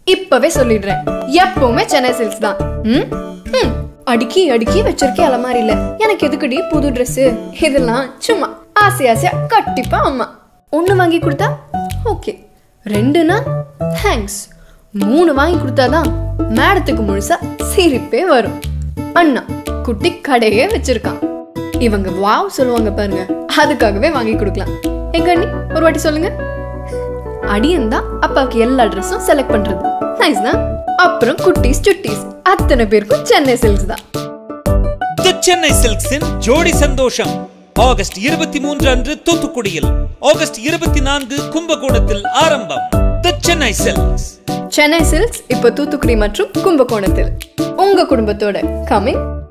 இப்பவே சொல்லிடுறேன் எப்பவுமே சென்னை சில்க்ஸ் தான் ம்? ம். அடுக்கி அடுக்கி வச்சிருக்கேன் அலமாரியில எனக்கு எதுக்குடி புது Dress இதெல்லாம் சும்மா ஆசை ஆசையா கட்டிப்பா அம்மா ஒண்ணு வாங்கி கொடுத்தா ஓகே ரெண்டுனா தேங்க்ஸ் மூணு வாங்கி கொடுத்தாதான் மேடத்துக்கு முழுசா சிரிப்பே வரும் அண்ணா குட்டி கடையே வச்சிருக்கான் இவங்க வாவ் சொல்லுவாங்க பாருங்க அதுக்காகவே வாங்கி கொடுக்கலாம் எங்க அண்ணி ஒரு வாட்டி சொல்லுங்க அடியன் தான் அப்பாவுக்கு எல்லா ட்ரெஸ்ஸும் செலக்ட் பண்றது நைஸ் தான் அப்புறம் குட்டீஸ் சுட்டீஸ் அத்தனை பேருக்கும் சென்னை சில்க்ஸ் தான் தி சென்னை சில்க்ஸின் ஜோடி சந்தோஷம் ஆகஸ்ட் இருபத்தி மூன்று அன்று தூத்துக்குடியில் ஆகஸ்ட் இருபத்தி நான்கு கும்பகோணத்தில் ஆரம்பம் the Chennai silks Chennai silks இப்போ தூத்துக்குடி மற்றும் கும்பகோணத்தில் உங்க குடும்பத்தோட கமிங்